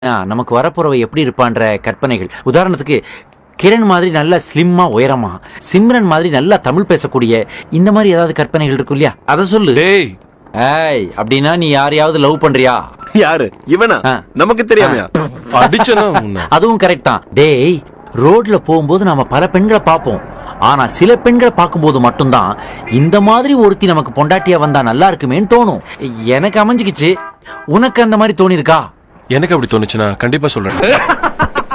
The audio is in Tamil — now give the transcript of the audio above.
ஆ, நமக்கு வரப்போறவ எப்படி இருப்பான்ற கற்பனைகள் உதாரணத்துக்கு கிரண் மாதிரி நல்லா ஸ்லிம்மா உயரமா சிம்ரன் மாதிரி நல்லா தமிழ் பேசக்கூடிய இந்த மாதிரி ஏதாவது கற்பனைகள் இருக்கும் இல்லையா அதை சொல்லு டேய் ஏய் அப்படின்னா நீ யாரையாவது லவ் பண்றியா யாரு இவனா ஆ. நமக்கு தெரியாமையா அடிச்சனா உன்னை அதுவும் கரெக்ட் தான் டேய் ரோட்ல போகும்போது நாம பல பெண்களை பார்ப்போம் ஆனா சில பெண்களை பார்க்கும்போது மட்டும்தான் இந்த மாதிரி ஒருத்தி நமக்கு பொண்டாட்டியா வந்தா நல்லா இருக்குமேன்னு தோணும் எனக்கு அமைஞ்சுக்கிச்சு உனக்கு அந்த மாதிரி தோணிருக்கா எனக்கு அப்படி தோணுச்சுன்னா கண்டிப்பா சொல்றேன்